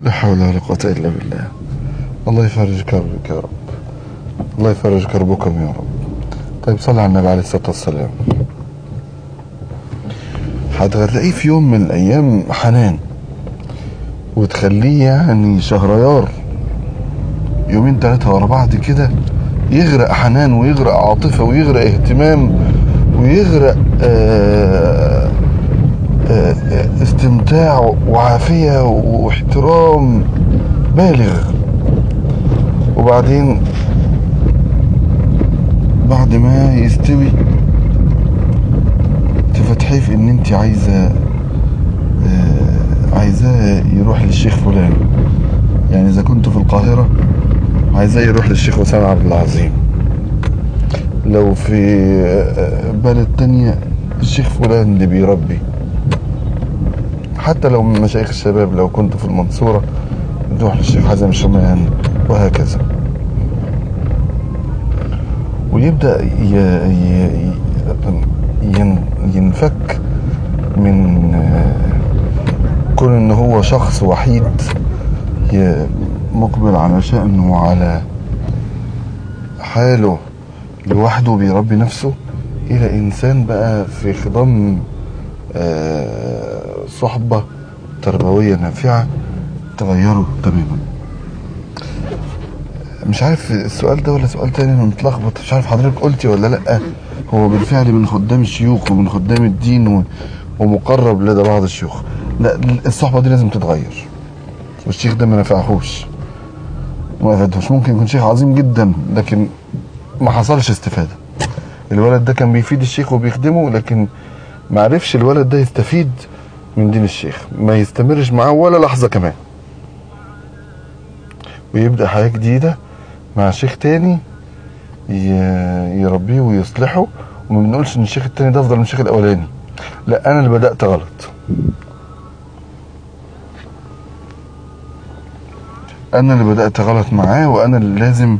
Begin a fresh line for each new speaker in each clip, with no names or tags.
لا حول ولا قوة إلا بالله الله يفرج كربك يا رب الله يفرج كربكم يا رب طيب صلى على النبي عليه الصلاة والسلام هتلاقيه في يوم من الأيام حنان وتخليه يعني شهريار يومين ثلاثة ورا بعض كده يغرق حنان ويغرق عاطفة ويغرق اهتمام ويغرق آه آه استمتاع وعافية واحترام بالغ وبعدين بعد ما يستوي تفتحيه في ان انت عايزة آه عايزاه يروح للشيخ فلان يعني اذا كنت في القاهرة عايزاه يروح للشيخ وسام عبد العظيم لو في بلد تانية الشيخ فلان اللي بيربي حتى لو من مشايخ الشباب لو كنت في المنصورة تروح للشيخ حازم شمعان وهكذا ويبدأ ي... ي... ين... ينفك من كون ان هو شخص وحيد مقبل على شأنه وعلى حاله لوحده بيربي نفسه الى انسان بقى في خضم صحبة تربوية نافعة تغيره تماما مش عارف السؤال ده ولا سؤال تاني انا متلخبط مش عارف حضرتك قلتي ولا لا هو بالفعل من خدام الشيوخ ومن خدام الدين ومقرب لدى بعض الشيوخ لا الصحبة دي لازم تتغير والشيخ ده ما نفعهوش ما افادهوش ممكن يكون شيخ عظيم جدا لكن ما حصلش استفادة الولد ده كان بيفيد الشيخ وبيخدمه لكن ما عرفش الولد ده يستفيد من دين الشيخ ما يستمرش معاه ولا لحظة كمان ويبدأ حياة جديدة مع شيخ تاني يربيه ويصلحه وما بنقولش ان الشيخ التاني ده افضل من الشيخ الاولاني لا انا اللي بدأت غلط انا اللي بدأت غلط معاه وانا اللي لازم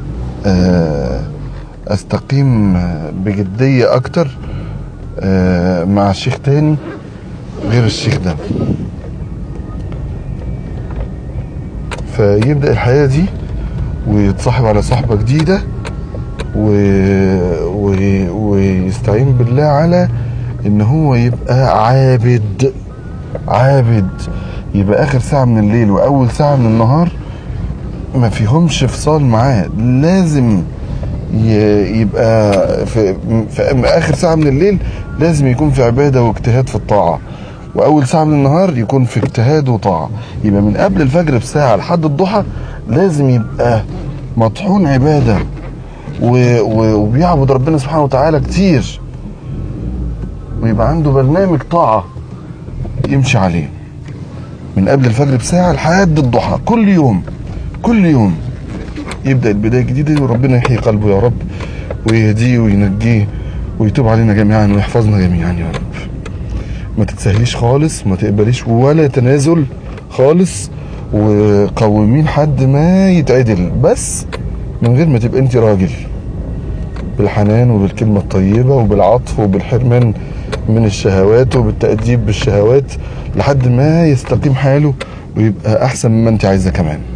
استقيم بجدية اكتر مع شيخ تاني غير الشيخ ده فيبدأ الحياة دي ويتصاحب على صحبة جديدة و... و... ويستعين بالله على ان هو يبقى عابد عابد يبقى اخر ساعة من الليل واول ساعة من النهار ما فيهمش فصال معاه لازم يبقى في, في اخر ساعة من الليل لازم يكون في عبادة واجتهاد في الطاعة واول ساعة من النهار يكون في اجتهاد وطاعة يبقى من قبل الفجر بساعة لحد الضحى لازم يبقى مطحون عبادة وبيعبد ربنا سبحانه وتعالى كتير ويبقى عنده برنامج طاعة يمشي عليه من قبل الفجر بساعة لحد الضحى كل يوم كل يوم يبدأ البداية الجديدة وربنا يحيي قلبه يا رب ويهديه وينجيه ويتوب علينا جميعا ويحفظنا جميعا يا رب ما تتسهليش خالص ما تقبليش ولا تنازل خالص وقومين حد ما يتعدل بس من غير ما تبقى انت راجل بالحنان وبالكلمة الطيبة وبالعطف وبالحرمان من الشهوات وبالتأديب بالشهوات لحد ما يستقيم حاله ويبقى أحسن مما انت عايزة كمان